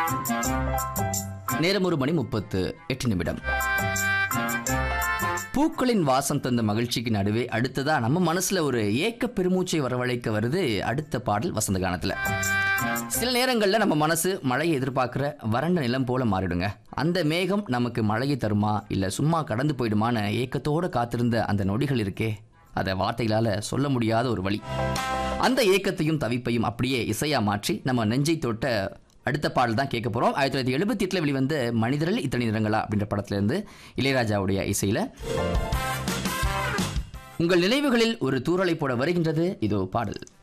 நேரம் ஒரு மணி முப்பத்து எட்டு நிமிடம் பூக்களின் வாசம் தந்த மகிழ்ச்சிக்கு நடுவே அடுத்ததா நம்ம மனசுல ஒரு ஏக்க பெருமூச்சை வரவழைக்க வருது அடுத்த பாடல் வசந்த கானத்துல சில நேரங்கள்ல நம்ம மனசு மழையை எதிர்பார்க்கிற வறண்ட நிலம் போல மாறிடுங்க அந்த மேகம் நமக்கு மழையை தருமா இல்ல சும்மா கடந்து போயிடுமான ஏக்கத்தோட காத்திருந்த அந்த நொடிகள் இருக்கே அதை வார்த்தைகளால சொல்ல முடியாத ஒரு வழி அந்த ஏக்கத்தையும் தவிப்பையும் அப்படியே இசையா மாற்றி நம்ம நெஞ்சை தொட்ட அடுத்த பாடல் தான் கேட்க போகிறோம் ஆயிரத்தி தொள்ளாயிரத்தி எழுபத்தி எட்டில் வெளிவந்த மனிதரில் இத்தனை நிறங்களா அப்படின்ற படத்துலேருந்து இளையராஜாவுடைய இசையில் உங்கள் நினைவுகளில் ஒரு தூறலை போட வருகின்றது இதோ பாடல்